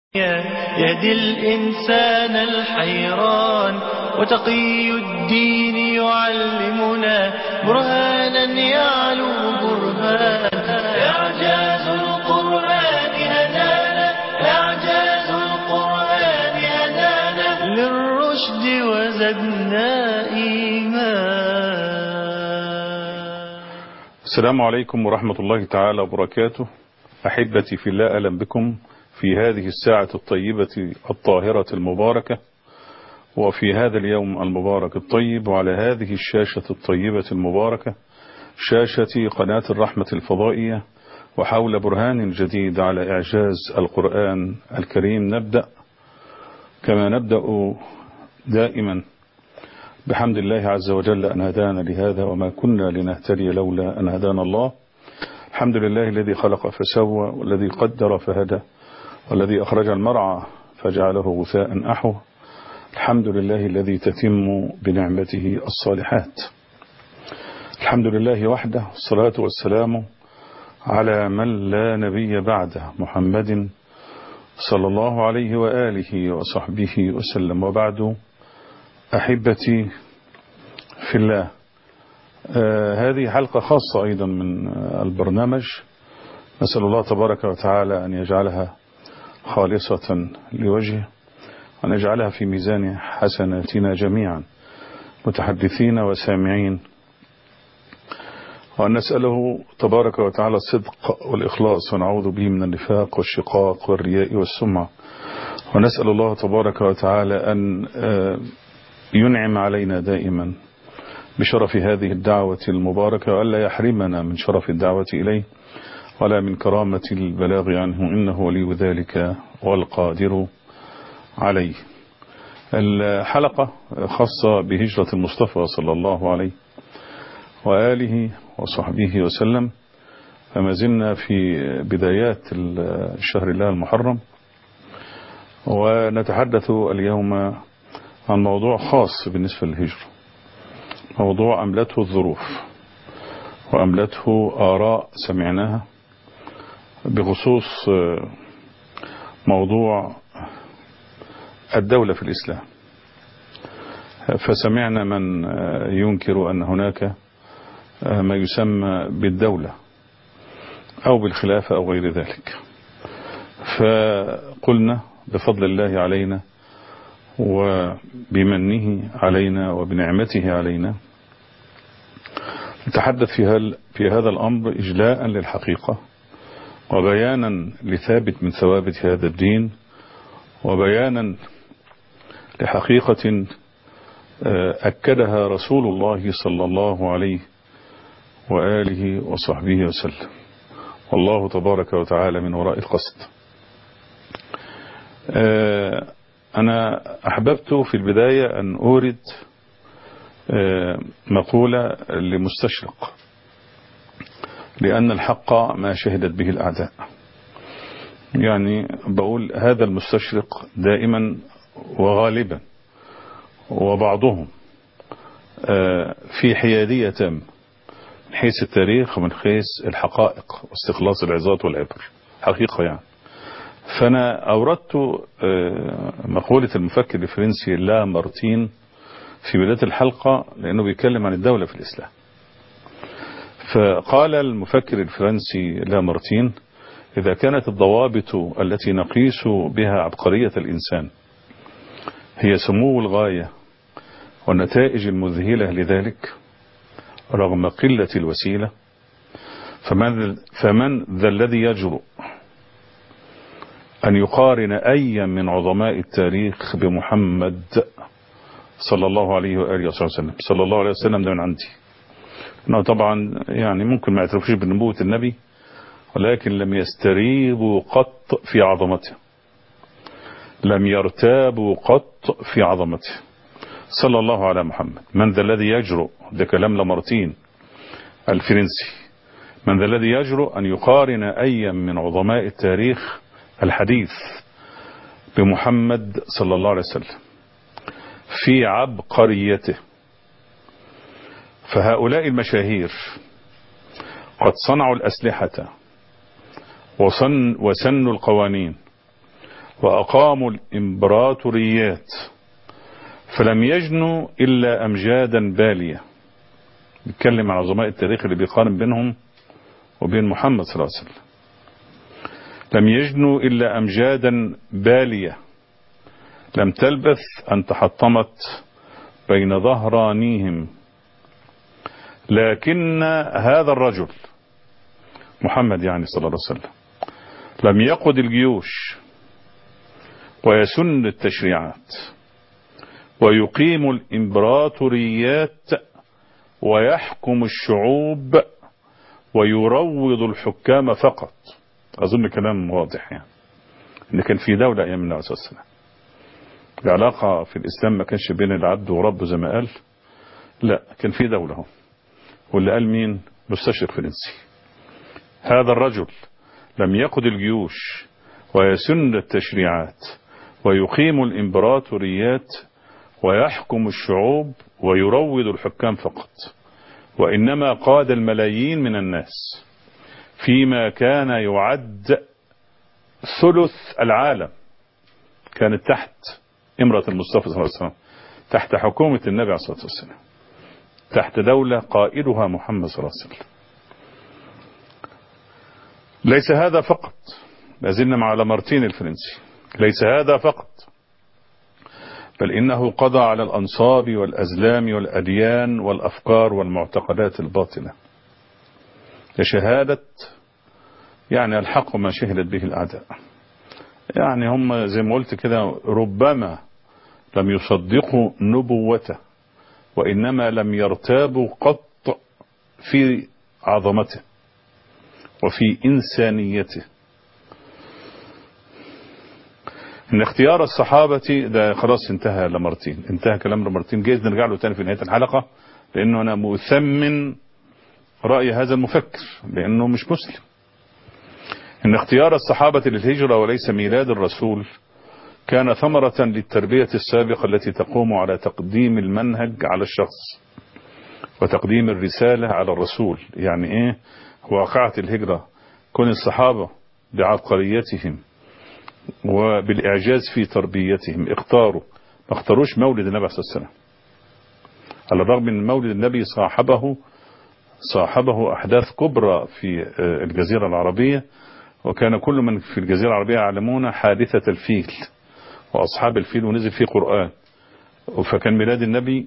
يهدي الإنسان الحيران وتقي الدين يعلمنا برهانا يعلو برهان إعجاز القرآن هدانا إعجاز القرآن هدانا للرشد وزدنا إيمان السلام عليكم ورحمة الله تعالى وبركاته أحبتي في الله أهلا بكم في هذه الساعة الطيبة الطاهرة المباركة وفي هذا اليوم المبارك الطيب وعلى هذه الشاشة الطيبة المباركة شاشة قناة الرحمة الفضائية وحول برهان جديد على إعجاز القرآن الكريم نبدأ كما نبدأ دائما بحمد الله عز وجل أن هدانا لهذا وما كنا لنهتدي لولا أن هدانا الله الحمد لله الذي خلق فسوى والذي قدر فهدى والذي أخرج المرعى فجعله غثاء أحوى الحمد لله الذي تتم بنعمته الصالحات الحمد لله وحده الصلاة والسلام على من لا نبي بعده محمد صلى الله عليه وآله وصحبه وسلم وبعد أحبتي في الله آه هذه حلقة خاصة أيضا من آه البرنامج نسأل الله تبارك وتعالى أن يجعلها خالصة لوجهه وأن يجعلها في ميزان حسناتنا جميعا متحدثين وسامعين وأن نسأله تبارك وتعالى الصدق والإخلاص ونعوذ به من النفاق والشقاق والرياء والسمعة ونسأل الله تبارك وتعالى أن ينعم علينا دائما بشرف هذه الدعوة المباركة وألا يحرمنا من شرف الدعوة إليه ولا من كرامة البلاغ عنه إنه ولي ذلك والقادر عليه الحلقة خاصة بهجرة المصطفى صلى الله عليه وآله وصحبه وسلم فما زلنا في بدايات الشهر الله المحرم ونتحدث اليوم عن موضوع خاص بالنسبة للهجرة موضوع أملته الظروف وأملته آراء سمعناها بخصوص موضوع الدولة في الإسلام فسمعنا من ينكر أن هناك ما يسمى بالدولة أو بالخلافة أو غير ذلك فقلنا بفضل الله علينا وبمنه علينا وبنعمته علينا نتحدث في, في هذا الأمر إجلاء للحقيقة وبيانا لثابت من ثوابت هذا الدين وبيانا لحقيقة أكدها رسول الله صلى الله عليه وآله وصحبه وسلم والله تبارك وتعالى من وراء القصد أنا أحببت في البداية أن أورد مقولة لمستشرق لأن الحق ما شهدت به الأعداء يعني بقول هذا المستشرق دائما وغالبا وبعضهم في حيادية تام من حيث التاريخ ومن حيث الحقائق واستخلاص العظات والعبر حقيقة يعني فأنا أوردت مقولة المفكر الفرنسي لا مارتين في بداية الحلقة لأنه بيتكلم عن الدولة في الإسلام فقال المفكر الفرنسي لا مارتين إذا كانت الضوابط التي نقيس بها عبقرية الإنسان هي سمو الغاية والنتائج المذهلة لذلك رغم قلة الوسيلة فمن, فمن ذا الذي يجرؤ أن يقارن أي من عظماء التاريخ بمحمد صلى الله عليه وآله وسلم صلى الله عليه وسلم ده من عندي انه طبعا يعني ممكن ما يعترفوش بنبوة النبي ولكن لم يستريبوا قط في عظمته لم يرتابوا قط في عظمته صلى الله على محمد من ذا الذي يجرؤ ده كلام لمارتين الفرنسي من ذا الذي يجرؤ أن يقارن أي من عظماء التاريخ الحديث بمحمد صلى الله عليه وسلم في عبقريته فهؤلاء المشاهير قد صنعوا الأسلحة وصن وسنوا القوانين وأقاموا الإمبراطوريات فلم يجنوا إلا أمجادا بالية بيتكلم عن عظماء التاريخ اللي بيقارن بينهم وبين محمد صلى الله عليه وسلم لم يجنوا إلا أمجادا بالية لم تلبث أن تحطمت بين ظهرانيهم لكن هذا الرجل محمد يعني صلى الله عليه وسلم لم يقد الجيوش ويسن التشريعات ويقيم الإمبراطوريات ويحكم الشعوب ويروض الحكام فقط أظن كلام واضح يعني إن كان في دولة أيام النبي صلى الله عليه وسلم العلاقة في الإسلام ما كانش بين العبد وربه زي ما قال لا كان في دولة هو واللي قال مين مستشرق فرنسي هذا الرجل لم يقد الجيوش ويسن التشريعات ويقيم الإمبراطوريات ويحكم الشعوب ويروض الحكام فقط وإنما قاد الملايين من الناس فيما كان يعد ثلث العالم كانت تحت امرة المصطفى صلى الله عليه وسلم تحت حكومة النبي عليه الصلاة والسلام تحت دولة قائدها محمد صلى الله عليه وسلم ليس هذا فقط لازلنا مع لامارتين الفرنسي ليس هذا فقط بل إنه قضى على الأنصاب والأزلام والأديان والأفكار والمعتقدات الباطلة لشهادة يعني الحق ما شهدت به الأعداء يعني هم زي ما قلت كده ربما لم يصدقوا نبوته وإنما لم يرتابوا قط في عظمته وفي إنسانيته ان اختيار الصحابة ده خلاص انتهى لمرتين انتهى كلام لمرتين جايز نرجع له تاني في نهاية الحلقة لانه انا مثمن رأي هذا المفكر لانه مش مسلم ان اختيار الصحابة للهجرة وليس ميلاد الرسول كان ثمرة للتربية السابقة التي تقوم على تقديم المنهج على الشخص وتقديم الرسالة على الرسول يعني ايه واقعة الهجرة كون الصحابة بعبقريتهم وبالإعجاز في تربيتهم اختاروا ما اختاروش مولد النبي صلى الله عليه وسلم على الرغم من مولد النبي صاحبه صاحبه أحداث كبرى في الجزيرة العربية وكان كل من في الجزيرة العربية يعلمون حادثة الفيل وأصحاب الفيل ونزل فيه قرآن فكان ميلاد النبي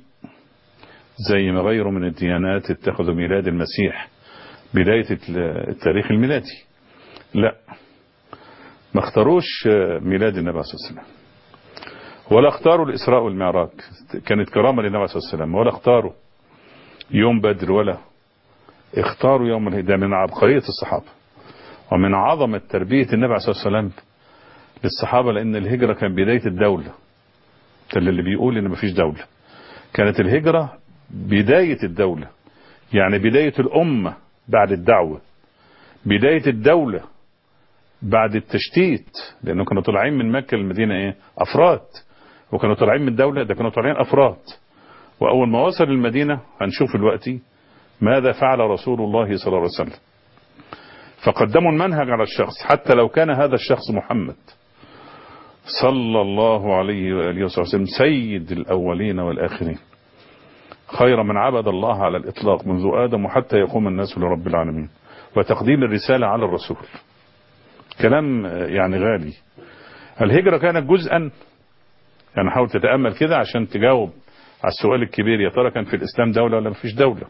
زي ما غيره من الديانات اتخذوا ميلاد المسيح بداية التاريخ الميلادي لا ما اختاروش ميلاد النبي صلى الله عليه وسلم ولا اختاروا الإسراء والمعراج كانت كرامة للنبي صلى الله عليه وسلم ولا اختاروا يوم بدر ولا اختاروا يوم الهدى من عبقرية الصحابة ومن عظمة تربية النبي صلى الله عليه وسلم للصحابة لأن الهجرة كان بداية الدولة اللي بيقول إن مفيش دولة كانت الهجرة بداية الدولة يعني بداية الأمة بعد الدعوة بداية الدولة بعد التشتيت لأنه كانوا طالعين من مكة للمدينة إيه أفراد وكانوا طالعين من الدولة ده كانوا طالعين أفراد وأول ما وصل المدينة هنشوف دلوقتي ماذا فعل رسول الله صلى الله عليه وسلم فقدموا المنهج على الشخص حتى لو كان هذا الشخص محمد صلى الله عليه وآله وسلم سيد الأولين والآخرين خير من عبد الله على الإطلاق منذ آدم وحتى يقوم الناس لرب العالمين وتقديم الرسالة على الرسول كلام يعني غالي الهجرة كانت جزءا يعني حاول تتأمل كده عشان تجاوب على السؤال الكبير يا ترى كان في الإسلام دولة ولا مفيش دولة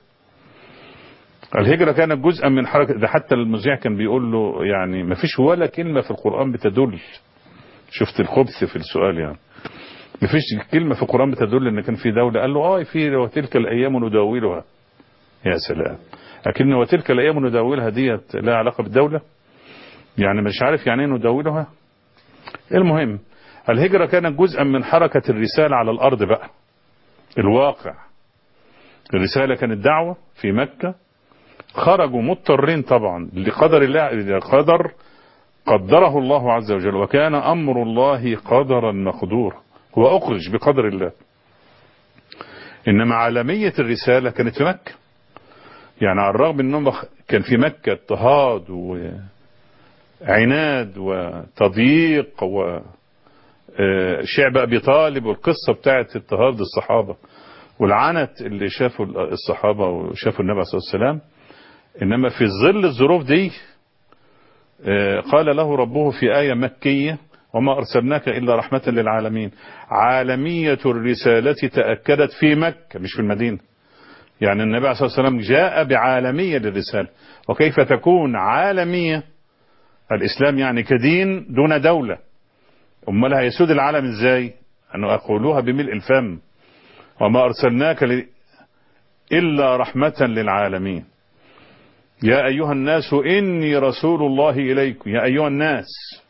الهجرة كانت جزءا من حركة ده حتى المذيع كان بيقول له يعني مفيش ولا كلمة في القرآن بتدل شفت الخبث في السؤال يعني مفيش كلمة في القرآن بتدل ان كان في دولة قال له اه في وتلك الايام نداولها يا سلام لكن وتلك الايام نداولها ديت لها علاقة بالدولة يعني مش عارف يعني ايه نداولها المهم الهجرة كانت جزءا من حركة الرسالة على الارض بقى الواقع الرسالة كانت دعوة في مكة خرجوا مضطرين طبعا لقدر الله قدر قدره الله عز وجل وكان أمر الله قدرا مقدورا وأخرج بقدر الله إنما عالمية الرسالة كانت في مكة يعني على الرغم أنهم كان في مكة اضطهاد وعناد وتضييق آه، شعب أبي طالب والقصة بتاعت اضطهاد الصحابة والعنت اللي شافوا الصحابة وشافوا النبي صلى الله عليه وسلم إنما في ظل الظروف دي آه، قال له ربه في آية مكية وما أرسلناك إلا رحمة للعالمين عالمية الرسالة تأكدت في مكة مش في المدينة يعني النبي صلى الله عليه وسلم جاء بعالمية للرسالة وكيف تكون عالمية الإسلام يعني كدين دون دولة أمال هيسود العالم إزاي أنه أقولوها بملء الفم وما أرسلناك ل... إلا رحمة للعالمين يا أيها الناس إني رسول الله إليكم يا أيها الناس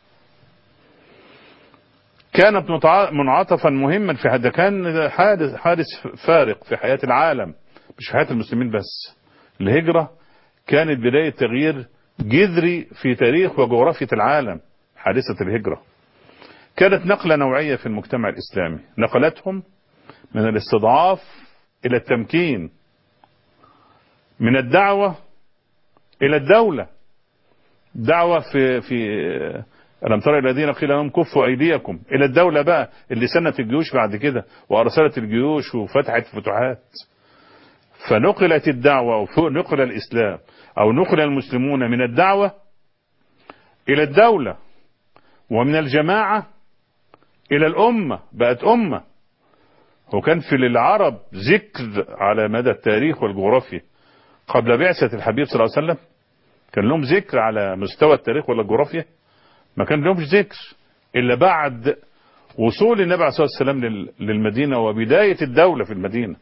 كانت متع- منعطفا مهما في هذا كان حادث حادث فارق في حياة العالم مش في حياة المسلمين بس الهجرة كانت بداية تغيير جذري في تاريخ وجغرافية العالم حادثة الهجرة كانت نقلة نوعية في المجتمع الإسلامي نقلتهم من الاستضعاف إلى التمكين من الدعوة إلى الدولة دعوة في في ألم ترى الذين قيل لهم كفوا أيديكم إلى الدولة بقى اللي سنت الجيوش بعد كده وأرسلت الجيوش وفتحت فتوحات فنقلت الدعوة أو نقل الإسلام أو نقل المسلمون من الدعوة إلى الدولة ومن الجماعة إلى الأمة بقت أمة وكان في للعرب ذكر على مدى التاريخ والجغرافيا قبل بعثة الحبيب صلى الله عليه وسلم كان لهم ذكر على مستوى التاريخ ولا الجغرافيا ما كان لهمش ذكر إلا بعد وصول النبي عليه الصلاة والسلام لل- للمدينة وبداية الدولة في المدينة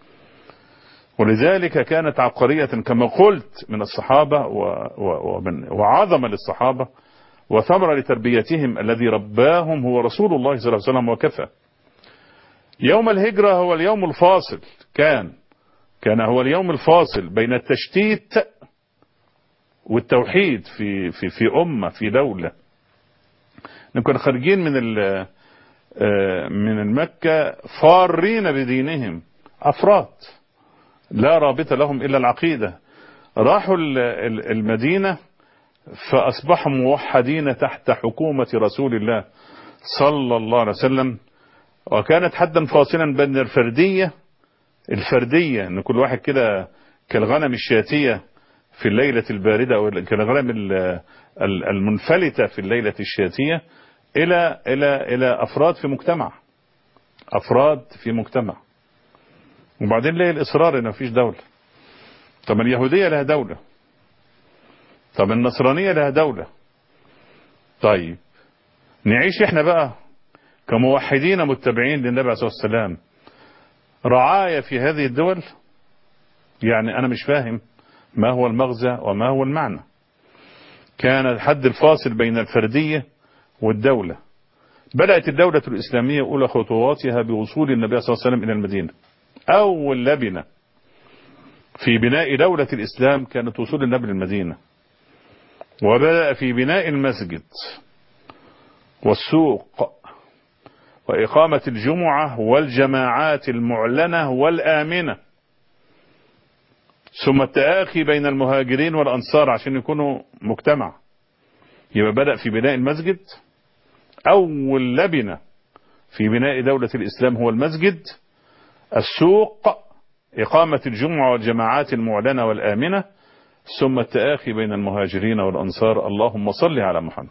ولذلك كانت عبقرية كما قلت من الصحابة و- و- ومن وعظمة للصحابة وثمرة لتربيتهم الذي رباهم هو رسول الله صلى الله عليه وسلم وكفى يوم الهجرة هو اليوم الفاصل كان كان هو اليوم الفاصل بين التشتيت والتوحيد في في في أمة في دولة نكون خارجين من ال- آه، من المكة فارين بدينهم أفراد لا رابط لهم إلا العقيدة راحوا ال- ال- المدينة فأصبحوا موحدين تحت حكومة رسول الله صلى الله عليه وسلم وكانت حدا فاصلا بين الفردية الفردية ان كل واحد كده كالغنم الشاتية في الليلة الباردة او كالغنم ال- ال- المنفلتة في الليلة الشاتية الى الى الى افراد في مجتمع افراد في مجتمع وبعدين ليه الاصرار ان مفيش دولة طب اليهودية لها دولة طب النصرانية لها دولة طيب نعيش احنا بقى كموحدين متبعين للنبي عليه الصلاة والسلام رعاية في هذه الدول يعني أنا مش فاهم ما هو المغزى وما هو المعنى كان الحد الفاصل بين الفردية والدولة بدأت الدولة الإسلامية أولى خطواتها بوصول النبي صلى الله عليه وسلم إلى المدينة أول لبنة في بناء دولة الإسلام كانت وصول النبي للمدينة وبدأ في بناء المسجد والسوق وإقامة الجمعة والجماعات المعلنة والآمنة ثم التآخي بين المهاجرين والأنصار عشان يكونوا مجتمع يبقى بدأ في بناء المسجد أول لبنة في بناء دولة الإسلام هو المسجد السوق إقامة الجمعة والجماعات المعلنة والآمنة ثم التآخي بين المهاجرين والأنصار اللهم صل على محمد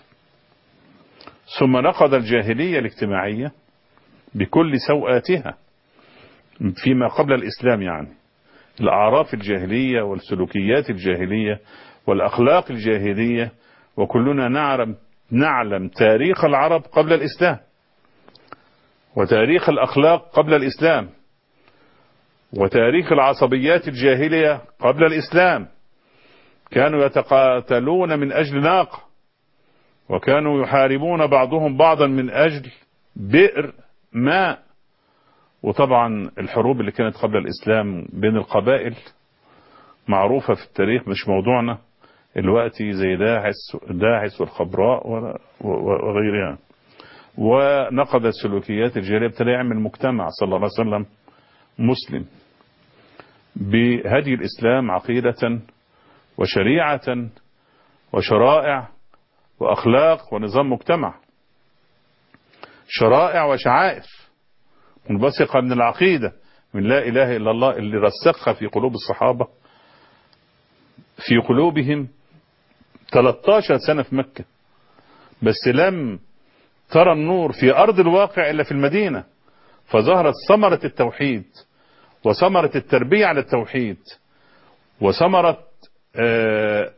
ثم نقض الجاهلية الاجتماعية بكل سوءاتها فيما قبل الإسلام يعني الأعراف الجاهلية والسلوكيات الجاهلية والأخلاق الجاهلية وكلنا نعلم نعلم تاريخ العرب قبل الإسلام وتاريخ الأخلاق قبل الإسلام وتاريخ العصبيات الجاهلية قبل الإسلام كانوا يتقاتلون من أجل ناقة وكانوا يحاربون بعضهم بعضا من أجل بئر ماء وطبعا الحروب اللي كانت قبل الإسلام بين القبائل معروفة في التاريخ مش موضوعنا الوقت زي داعس داعس والخبراء وغيرها ونقض السلوكيات الجاهلية ابتدى يعمل مجتمع صلى الله عليه وسلم مسلم بهدي الإسلام عقيدة وشريعة وشرائع وأخلاق ونظام مجتمع شرائع وشعائر منبثقة من العقيدة من لا إله إلا الله اللي رسخها في قلوب الصحابة في قلوبهم 13 سنة في مكة بس لم ترى النور في أرض الواقع إلا في المدينة فظهرت ثمرة التوحيد وثمرة التربية على التوحيد وثمرة آه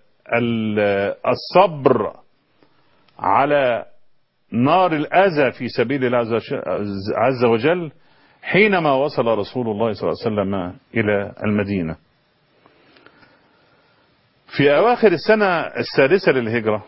الصبر على نار الأذى في سبيل الله عز وجل حينما وصل رسول الله صلى الله عليه وسلم إلى المدينة في أواخر السنة السادسة للهجرة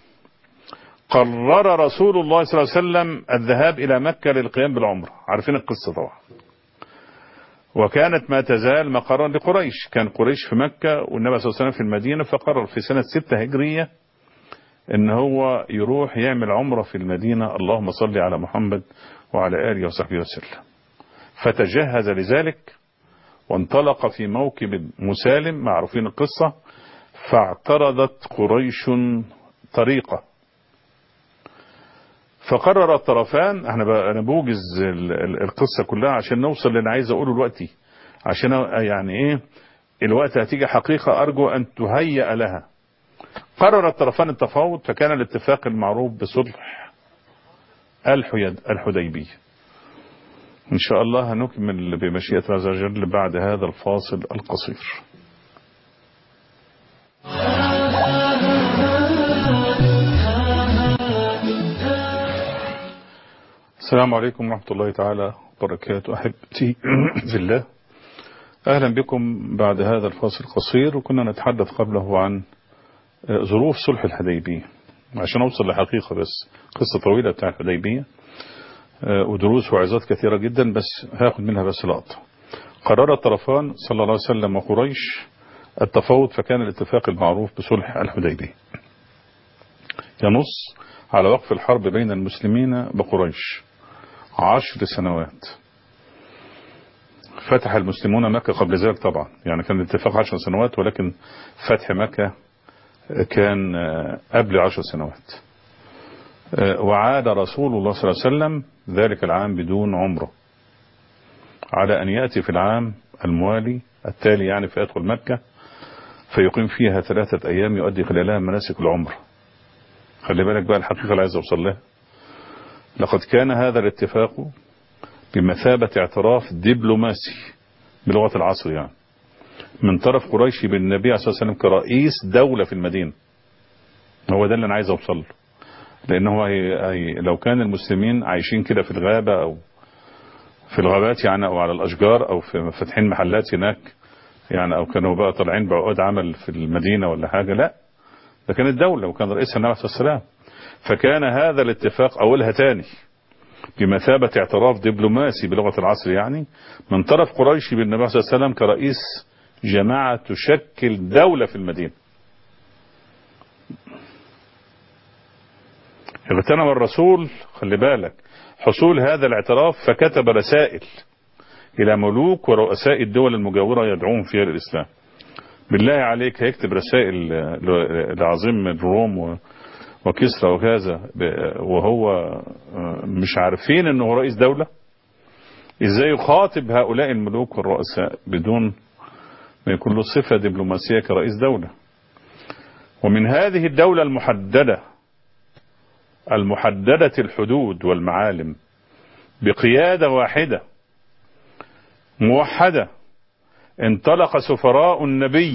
قرر رسول الله صلى الله عليه وسلم الذهاب إلى مكة للقيام بالعمرة عارفين القصة طبعا وكانت ما تزال مقرا لقريش كان قريش في مكة والنبي صلى الله عليه وسلم في المدينة فقرر في سنة ستة هجرية ان هو يروح يعمل عمرة في المدينة اللهم صل على محمد وعلى آله وصحبه وسلم فتجهز لذلك وانطلق في موكب مسالم معروفين القصة فاعترضت قريش طريقة فقرر الطرفان احنا انا بوجز القصة كلها عشان نوصل اللي انا عايز اقوله دلوقتي عشان يعني ايه الوقت هتيجي حقيقة ارجو ان تهيأ لها قرر الطرفان التفاوض فكان الاتفاق المعروف بصلح الحديبية ان شاء الله هنكمل بمشيئة الله عز وجل بعد هذا الفاصل القصير السلام عليكم ورحمة الله تعالى وبركاته أحبتي في الله أهلا بكم بعد هذا الفاصل القصير وكنا نتحدث قبله عن ظروف صلح الحديبية عشان أوصل لحقيقة بس قصة طويلة بتاع الحديبية ودروس وعظات كثيرة جدا بس هاخد منها بس لقطة قرر الطرفان صلى الله عليه وسلم وقريش التفاوض فكان الاتفاق المعروف بصلح الحديبية ينص على وقف الحرب بين المسلمين بقريش عشر سنوات فتح المسلمون مكة قبل ذلك طبعا يعني كان الاتفاق عشر سنوات ولكن فتح مكة كان قبل عشر سنوات وعاد رسول الله صلى الله عليه وسلم ذلك العام بدون عمره على أن يأتي في العام الموالي التالي يعني فيدخل مكة فيقيم فيها ثلاثة أيام يؤدي خلالها مناسك العمر خلي بالك بقى الحقيقة اللي عايز أوصل لها لقد كان هذا الاتفاق بمثابة اعتراف دبلوماسي بلغة العصر يعني من طرف قريش بالنبي عليه الصلاة والسلام كرئيس دولة في المدينة هو ده اللي أنا عايز أوصل له لأنه هي هي لو كان المسلمين عايشين كده في الغابة أو في الغابات يعني أو على الأشجار أو في فاتحين محلات هناك يعني أو كانوا بقى طالعين بعقود عمل في المدينة ولا حاجة لا ده كانت دولة وكان رئيسها النبي عليه الصلاة والسلام فكان هذا الاتفاق أولها تاني بمثابة اعتراف دبلوماسي بلغة العصر يعني من طرف قريش بالنبي صلى الله عليه وسلم كرئيس جماعة تشكل دولة في المدينة اغتنم الرسول خلي بالك حصول هذا الاعتراف فكتب رسائل إلى ملوك ورؤساء الدول المجاورة يدعوهم فيها للإسلام بالله عليك هيكتب رسائل لعظيم الروم وكسرى وكذا وهو مش عارفين انه رئيس دولة ازاي يخاطب هؤلاء الملوك والرؤساء بدون ما يكون له صفة دبلوماسية كرئيس دولة ومن هذه الدولة المحددة المحددة الحدود والمعالم بقيادة واحدة موحدة انطلق سفراء النبي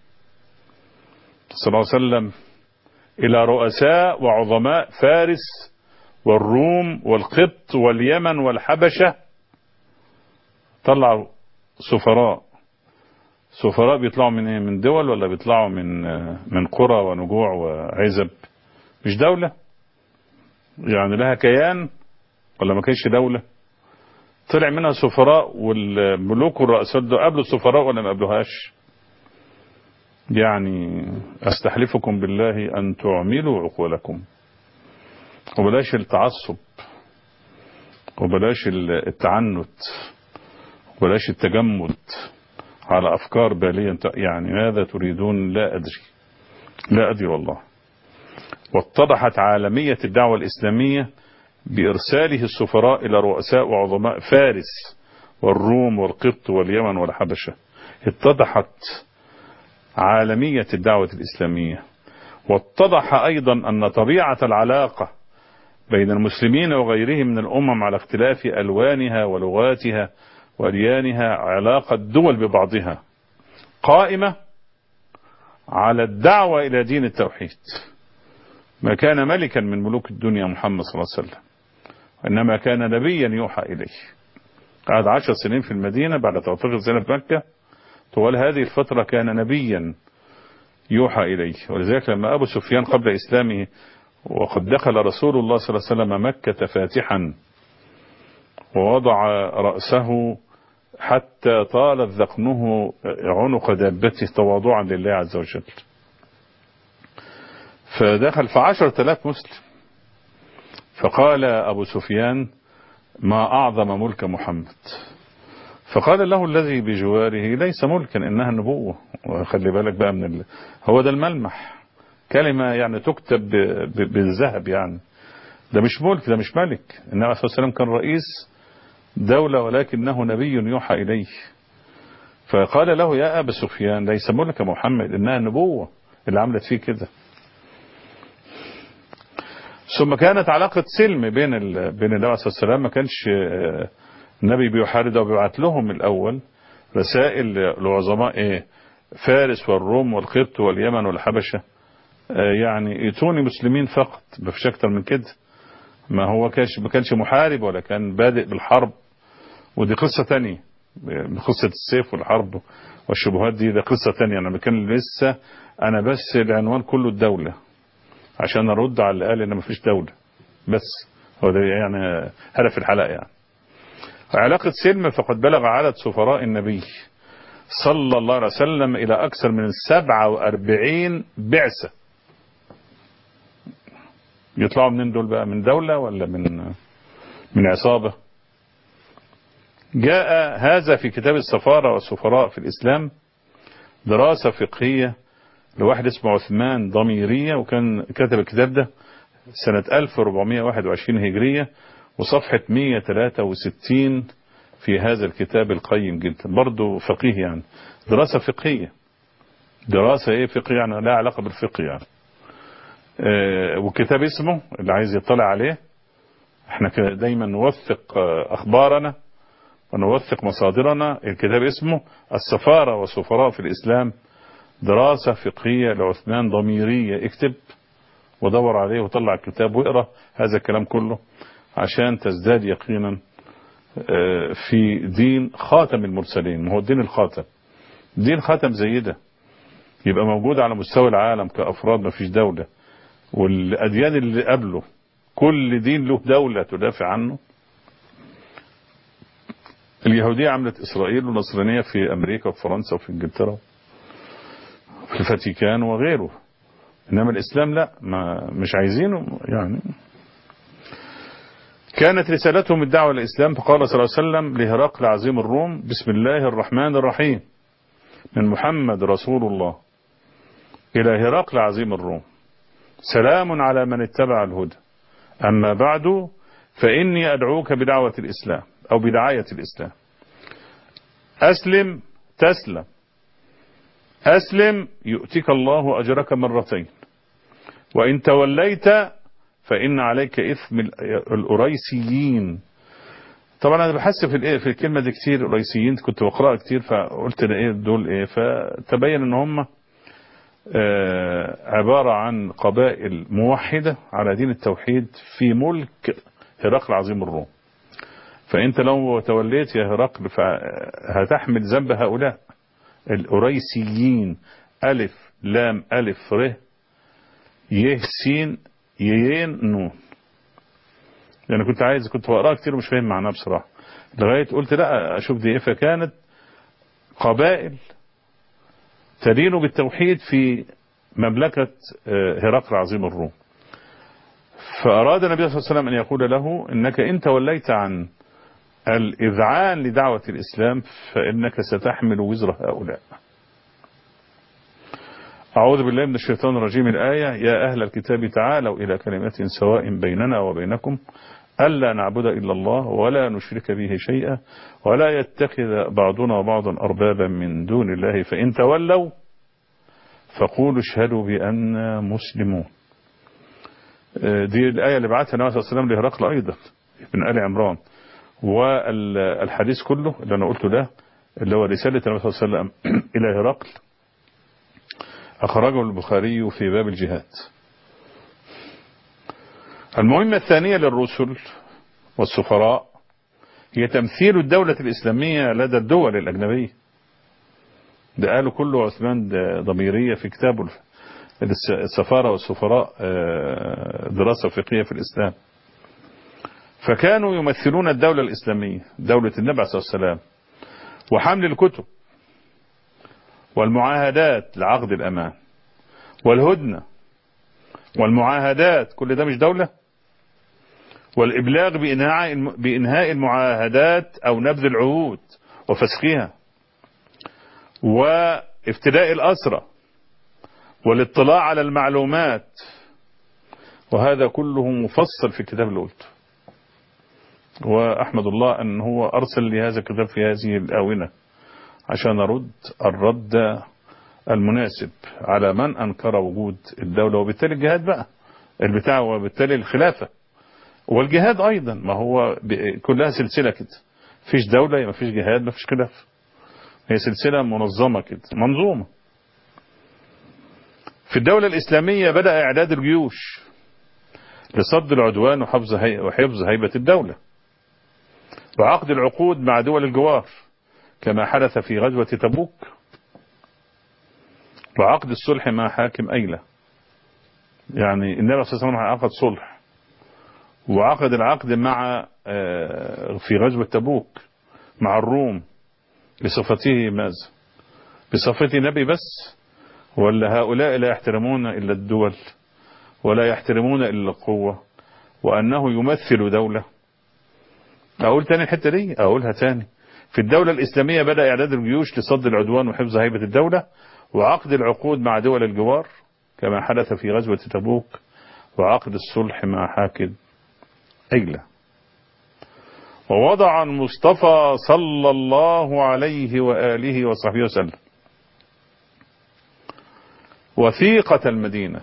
صلى الله عليه وسلم إلى رؤساء وعظماء فارس والروم والقبط واليمن والحبشة طلعوا سفراء سفراء بيطلعوا من ايه من دول ولا بيطلعوا من من قرى ونجوع وعزب مش دولة يعني لها كيان ولا ما كانش دولة طلع منها سفراء والملوك والرؤساء دول قابلوا السفراء ولا ما قابلوهاش يعني استحلفكم بالله ان تعملوا عقولكم وبلاش التعصب وبلاش التعنت وبلاش التجمد على افكار باليه يعني ماذا تريدون لا ادري لا ادري والله واتضحت عالميه الدعوه الاسلاميه بإرساله السفراء إلى رؤساء وعظماء فارس والروم والقبط واليمن والحبشة اتضحت عالمية الدعوة الإسلامية واتضح أيضا أن طبيعة العلاقة بين المسلمين وغيرهم من الأمم على اختلاف ألوانها ولغاتها وأديانها علاقة دول ببعضها قائمة على الدعوة إلى دين التوحيد ما كان ملكا من ملوك الدنيا محمد صلى الله عليه وسلم وإنما كان نبيا يوحى إليه قعد عشر سنين في المدينة بعد 13 سنة في مكة طوال هذه الفترة كان نبيا يوحى إليه ولذلك لما أبو سفيان قبل إسلامه وقد دخل رسول الله صلى الله عليه وسلم مكة فاتحا ووضع رأسه حتى طالت ذقنه عنق دابته تواضعا لله عز وجل فدخل في عشرة آلاف مسلم فقال أبو سفيان ما أعظم ملك محمد فقال له الذي بجواره ليس ملكا إنها النبوة وخلي بالك بقى من ال... هو ده الملمح كلمة يعني تكتب ب... ب... بالذهب يعني ده مش ملك ده مش ملك النبي عليه الصلاة والسلام كان رئيس دولة ولكنه نبي يوحى إليه فقال له يا أبا سفيان ليس ملك محمد إنها النبوة اللي عملت فيه كده ثم كانت علاقة سلم بين ال... بين النبي عليه الصلاة والسلام ما كانش النبي بيحارب وبيبعت لهم الأول رسائل لعظماء إيه فارس والروم والقبط واليمن والحبشة يعني ائتوني مسلمين فقط ما فيش أكتر من كده ما هو كانش ما كانش محارب ولا كان بادئ بالحرب ودي قصة تانية قصة السيف والحرب والشبهات دي ده قصة تانية أنا كان لسه أنا بس العنوان كله الدولة عشان أرد على اللي قال إن مفيش دولة بس هو ده يعني هدف الحلقة يعني علاقة سلم فقد بلغ عدد سفراء النبي صلى الله عليه وسلم إلى أكثر من 47 بعثة يطلعوا منين دول بقى من دولة ولا من من عصابة جاء هذا في كتاب السفارة والسفراء في الإسلام دراسة فقهية لواحد اسمه عثمان ضميرية وكان كتب الكتاب ده سنة 1421 هجرية وصفحة 163 في هذا الكتاب القيم جدا برضه فقيه يعني دراسة فقهية دراسة ايه فقهية يعني لا علاقة بالفقه يعني اه والكتاب اسمه اللي عايز يطلع عليه احنا دايما نوثق اخبارنا ونوثق مصادرنا الكتاب اسمه السفارة والسفراء في الاسلام دراسة فقهية لعثمان ضميرية اكتب ودور عليه وطلع الكتاب واقرا هذا الكلام كله عشان تزداد يقينا في دين خاتم المرسلين ما هو الدين الخاتم دين خاتم زي ده يبقى موجود على مستوى العالم كأفراد ما فيش دولة والأديان اللي قبله كل دين له دولة تدافع عنه اليهودية عملت إسرائيل والنصرانية في أمريكا وفرنسا وفي إنجلترا في الفاتيكان وغيره إنما الإسلام لا ما مش عايزينه يعني كانت رسالتهم الدعوة للإسلام فقال صلى الله عليه وسلم لهرقل عظيم الروم بسم الله الرحمن الرحيم من محمد رسول الله إلى هرقل عظيم الروم سلام على من اتبع الهدى أما بعد فإني أدعوك بدعوة الإسلام أو بدعاية الإسلام أسلم تسلم أسلم يؤتك الله أجرك مرتين وإن توليت فإن عليك إثم الأريسيين طبعا أنا بحس في في الكلمة دي كتير أريسيين كنت بقرأها كتير فقلت ده إيه دول إيه فتبين إن هم عبارة عن قبائل موحدة على دين التوحيد في ملك هرقل عظيم الروم فأنت لو توليت يا هرقل هتحمل ذنب هؤلاء الأريسيين ألف لام ألف ر يه سين يين نون يعني كنت عايز كنت بقراها كتير ومش فاهم معناها بصراحة لغاية قلت لا أشوف دي إيه فكانت قبائل تدين بالتوحيد في مملكة هرقل عظيم الروم فأراد النبي صلى الله عليه وسلم أن يقول له إنك إن توليت عن الإذعان لدعوة الإسلام فإنك ستحمل وزر هؤلاء أعوذ بالله من الشيطان الرجيم الآية يا أهل الكتاب تعالوا إلى كلمة سواء بيننا وبينكم ألا نعبد إلا الله ولا نشرك به شيئا ولا يتخذ بعضنا بعضا أربابا من دون الله فإن تولوا فقولوا اشهدوا بأننا مسلمون دي الآية اللي بعتها النبي صلى الله عليه وسلم لهرقل أيضا من آل عمران والحديث كله اللي أنا قلته ده اللي هو رسالة النبي صلى الله عليه وسلم إلى هرقل أخرجه البخاري في باب الجهاد المهمة الثانية للرسل والسفراء هي تمثيل الدولة الإسلامية لدى الدول الأجنبية ده قاله كله عثمان ضميرية في كتابه السفارة والسفراء دراسة فقهية في الإسلام فكانوا يمثلون الدولة الإسلامية دولة النبي صلى الله عليه وسلم وحمل الكتب والمعاهدات لعقد الأمان والهدنة والمعاهدات كل ده مش دولة والإبلاغ بإنهاء بإنهاء المعاهدات أو نبذ العهود وفسخها وافتداء الأسرة والاطلاع على المعلومات وهذا كله مفصل في الكتاب اللي قلته وأحمد الله أن هو أرسل لي هذا الكتاب في هذه الآونة عشان أرد الرد المناسب على من أنكر وجود الدولة وبالتالي الجهاد بقى البتاع وبالتالي الخلافة والجهاد أيضا ما هو كلها سلسلة كده فيش دولة ما فيش جهاد ما فيش خلافة هي سلسلة منظمة كده منظومة في الدولة الإسلامية بدأ إعداد الجيوش لصد العدوان وحفظ هي... وحفظ هيبة الدولة وعقد العقود مع دول الجوار كما حدث في غزوة تبوك وعقد الصلح مع حاكم أيلة يعني النبي صلى الله عليه وسلم عقد صلح وعقد العقد مع في غزوة تبوك مع الروم بصفته ماذا بصفته نبي بس ولا هؤلاء لا يحترمون إلا الدول ولا يحترمون إلا القوة وأنه يمثل دولة أقول تاني الحتة دي أقولها تاني في الدولة الإسلامية بدأ إعداد الجيوش لصد العدوان وحفظ هيبة الدولة وعقد العقود مع دول الجوار كما حدث في غزوة تبوك وعقد الصلح مع حاكم أيلة ووضع المصطفى صلى الله عليه وآله وصحبه وسلم وثيقة المدينة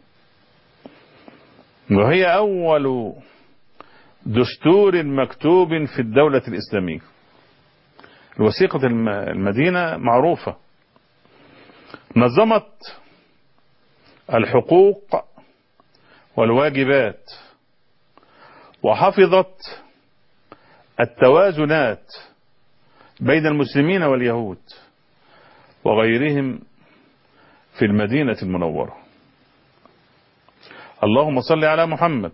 وهي أول دستور مكتوب في الدولة الإسلامية الوثيقة المدينة معروفة نظمت الحقوق والواجبات وحفظت التوازنات بين المسلمين واليهود وغيرهم في المدينة المنورة اللهم صل على محمد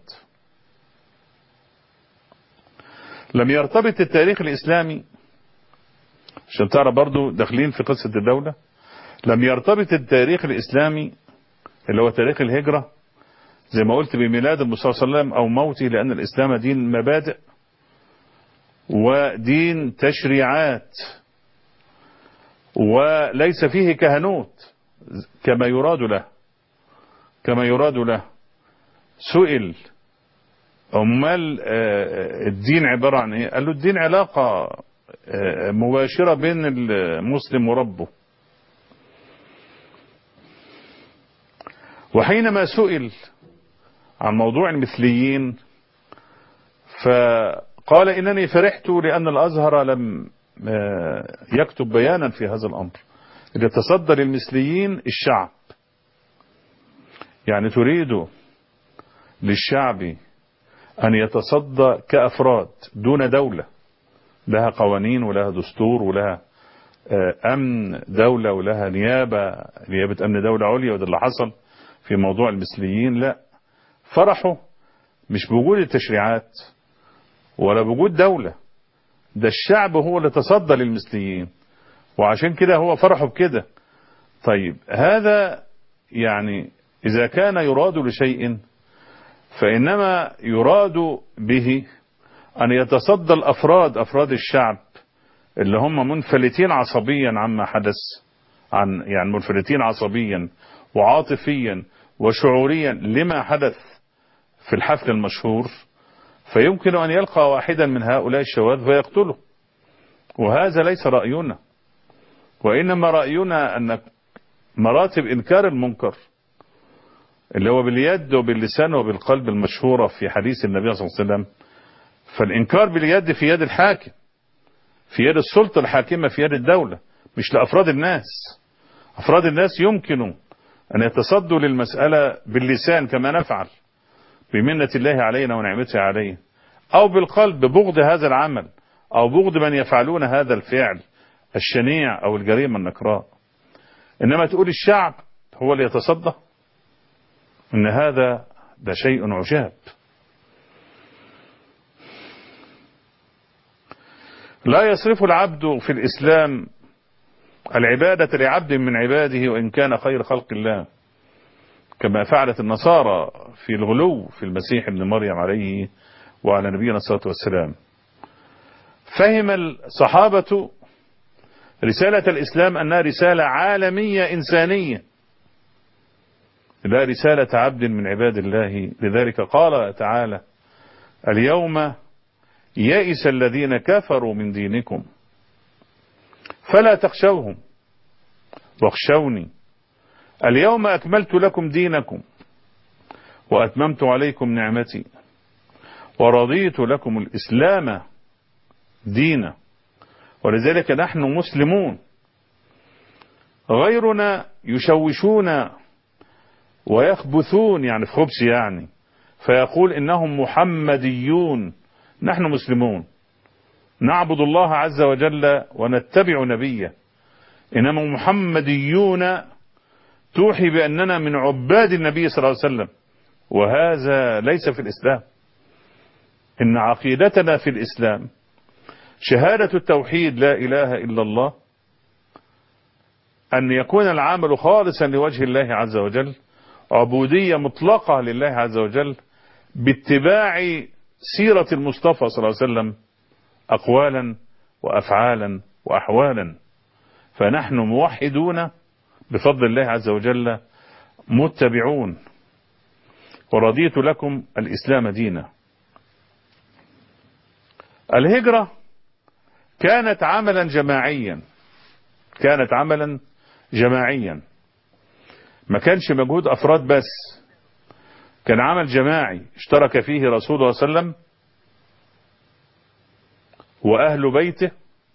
لم يرتبط التاريخ الإسلامي عشان تعرف برضو داخلين في قصة الدولة لم يرتبط التاريخ الإسلامي اللي هو تاريخ الهجرة زي ما قلت بميلاد المصطفى صلى الله عليه وسلم أو موته لأن الإسلام دين مبادئ ودين تشريعات وليس فيه كهنوت كما يراد له كما يراد له سئل أمال الدين عبارة عن إيه قال له الدين علاقة مباشرة بين المسلم وربه وحينما سئل عن موضوع المثليين فقال إنني فرحت لأن الأزهر لم يكتب بيانا في هذا الأمر ليتصدى للمثليين الشعب يعني تريد للشعب أن يتصدى كأفراد دون دولة لها قوانين ولها دستور ولها أمن دولة ولها نيابة نيابة أمن دولة عليا وده اللي حصل في موضوع المثليين لا فرحوا مش بوجود التشريعات ولا بوجود دولة ده الشعب هو اللي تصدى للمثليين وعشان كده هو فرحوا بكده طيب هذا يعني إذا كان يراد لشيء فإنما يراد به أن يتصدى الأفراد أفراد الشعب اللي هم منفلتين عصبيا عما حدث عن يعني منفلتين عصبيا وعاطفيا وشعوريا لما حدث في الحفل المشهور فيمكن أن يلقى واحدا من هؤلاء الشواذ فيقتله وهذا ليس رأينا وإنما رأينا أن مراتب إنكار المنكر اللي هو باليد وباللسان وبالقلب المشهورة في حديث النبي صلى الله عليه وسلم فالإنكار باليد في يد الحاكم في يد السلطة الحاكمة في يد الدولة مش لأفراد الناس أفراد الناس يمكن أن يتصدوا للمسألة باللسان كما نفعل بمنة الله علينا ونعمته علينا أو بالقلب ببغض هذا العمل أو بغض من يفعلون هذا الفعل الشنيع أو الجريمة النكراء إنما تقول الشعب هو اللي يتصدى إن هذا ده شيء عجاب لا يصرف العبد في الإسلام العبادة لعبد من عباده وإن كان خير خلق الله كما فعلت النصارى في الغلو في المسيح ابن مريم عليه وعلى نبينا الصلاة والسلام فهم الصحابة رسالة الإسلام أنها رسالة عالمية إنسانية لا رسالة عبد من عباد الله لذلك قال تعالى اليوم يئس الذين كفروا من دينكم فلا تخشوهم واخشوني اليوم أكملت لكم دينكم وأتممت عليكم نعمتي ورضيت لكم الإسلام دينا ولذلك نحن مسلمون غيرنا يشوشون ويخبثون يعني في خبث يعني فيقول إنهم محمديون نحن مسلمون نعبد الله عز وجل ونتبع نبيه إنما محمديون توحي بأننا من عباد النبي صلى الله عليه وسلم وهذا ليس في الإسلام إن عقيدتنا في الإسلام شهادة التوحيد لا إله إلا الله أن يكون العمل خالصا لوجه الله عز وجل عبودية مطلقة لله عز وجل باتباع سيرة المصطفى صلى الله عليه وسلم أقوالا وأفعالا وأحوالا فنحن موحدون بفضل الله عز وجل متبعون ورضيت لكم الإسلام دينا الهجرة كانت عملا جماعيا كانت عملا جماعيا ما كانش مجهود أفراد بس كان عمل جماعي اشترك فيه رسول الله صلى الله عليه وسلم وأهل بيته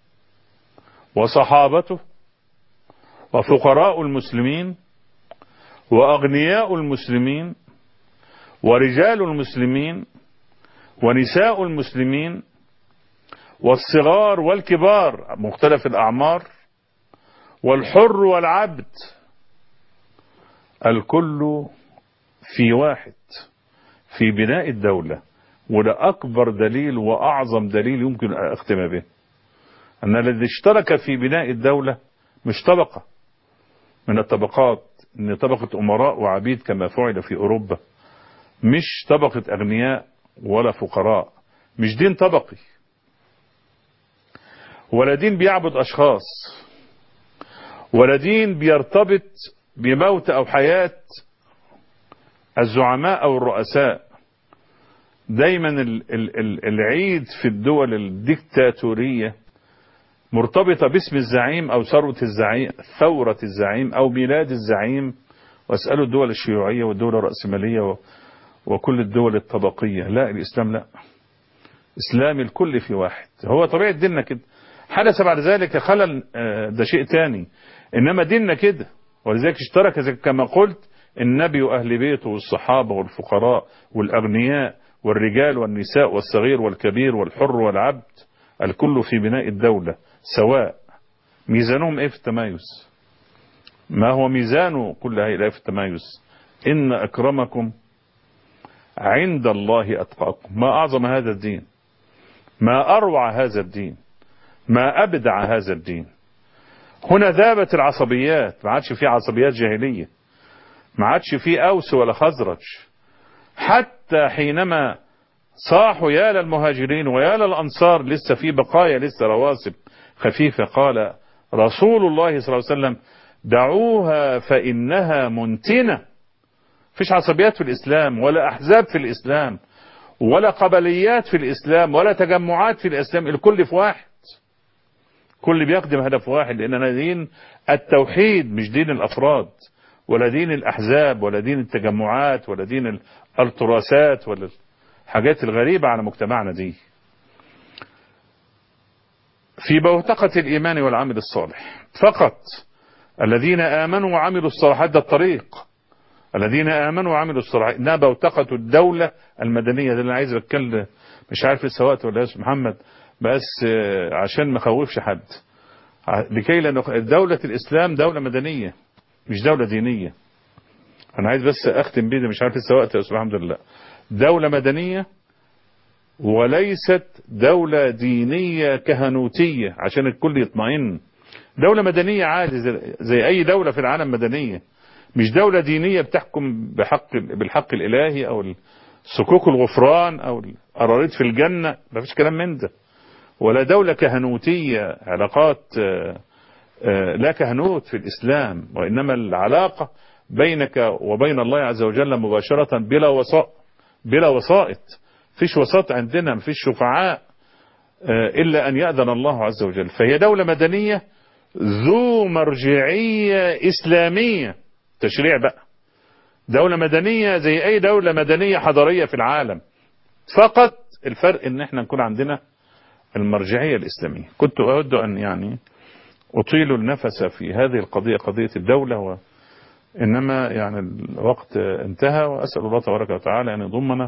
وصحابته وفقراء المسلمين وأغنياء المسلمين ورجال المسلمين ونساء المسلمين والصغار والكبار مختلف الأعمار والحر والعبد الكل في واحد في بناء الدولة وده أكبر دليل وأعظم دليل يمكن أختم به أن الذي اشترك في بناء الدولة مش طبقة من الطبقات ان طبقة امراء وعبيد كما فعل في اوروبا مش طبقة اغنياء ولا فقراء مش دين طبقي ولا دين بيعبد اشخاص ولا دين بيرتبط بموت او حياة الزعماء او الرؤساء دايما ال ال ال العيد في الدول الديكتاتورية مرتبطة باسم الزعيم أو ثروة الزعيم ثورة الزعيم أو ميلاد الزعيم واسألوا الدول الشيوعية والدول الرأسمالية و... وكل الدول الطبقية لا الإسلام لا إسلام الكل في واحد هو طبيعة ديننا كده حدث بعد ذلك خلل ده شيء تاني إنما ديننا كده ولذلك اشترك كما قلت النبي وأهل بيته والصحابة والفقراء والأغنياء والرجال والنساء والصغير والكبير والحر والعبد الكل في بناء الدولة سواء ميزانهم ايه في التمايز ما هو ميزان كل هؤلاء في التمايز إن أكرمكم عند الله أتقاكم ما أعظم هذا الدين ما أروع هذا الدين ما أبدع هذا الدين هنا ذابت العصبيات ما عادش في عصبيات جاهلية ما عادش في أوس ولا خزرج حتى حينما صاحوا يا للمهاجرين ويا للأنصار لسه في بقايا لسه رواسب خفيفة قال رسول الله صلى الله عليه وسلم دعوها فإنها منتنة فيش عصبيات في الإسلام ولا أحزاب في الإسلام ولا قبليات في الإسلام ولا تجمعات في الإسلام الكل في واحد كل بيخدم هدف واحد لأننا دين التوحيد مش دين الأفراد ولا دين الأحزاب ولا دين التجمعات ولا دين التراثات ولا الحاجات الغريبة على مجتمعنا دي في بوتقة الإيمان والعمل الصالح فقط الذين آمنوا وعملوا الصالحات ده الطريق الذين آمنوا وعملوا الصالحات إنها بوتقة الدولة المدنية ده اللي عايز أتكلم مش عارف السواقة ولا اسم محمد بس عشان ما خوفش حد لكي لأن دولة الإسلام دولة مدنية مش دولة دينية أنا عايز بس أختم بيه مش عارف السواقة يا أستاذ الحمد لله دولة مدنية وليست دولة دينية كهنوتية عشان الكل يطمئن دولة مدنية عادي زي, زي أي دولة في العالم مدنية مش دولة دينية بتحكم بحق بالحق الإلهي أو صكوك الغفران أو القرارات في الجنة ما فيش كلام من ده ولا دولة كهنوتية علاقات لا كهنوت في الإسلام وإنما العلاقة بينك وبين الله عز وجل مباشرة بلا وسائط بلا وسائط فيش وساط عندنا مفيش شفعاء إلا أن يأذن الله عز وجل فهي دولة مدنية ذو مرجعية إسلامية تشريع بقى دولة مدنية زي أي دولة مدنية حضارية في العالم فقط الفرق ان احنا نكون عندنا المرجعية الإسلامية كنت أود أن يعني أطيل النفس في هذه القضية قضية الدولة و إنما يعني الوقت انتهى وأسأل الله تبارك وتعالى أن يضمنا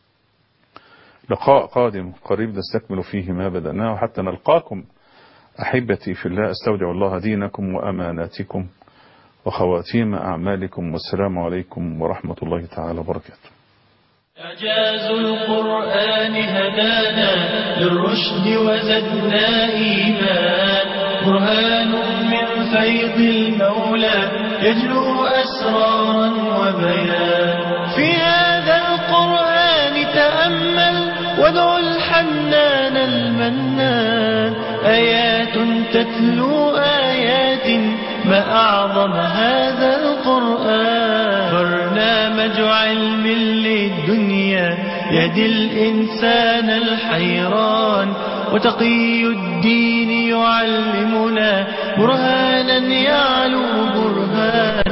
لقاء قادم قريب نستكمل فيه ما بدأناه حتى نلقاكم أحبتي في الله استودع الله دينكم وأماناتكم وخواتيم أعمالكم والسلام عليكم ورحمة الله تعالى وبركاته إعجاز القرآن هدانا للرشد وزدنا إيمان برهان من فيض المولى يجلو أسرارا وبيان في هذا القرآن تأمل وادع الحنان المنان آيات تتلو آيات ما أعظم هذا القرآن برنامج علم للدنيا يهدي الإنسان الحيران وتقي الدين يعلمنا برهانا يعلو برهان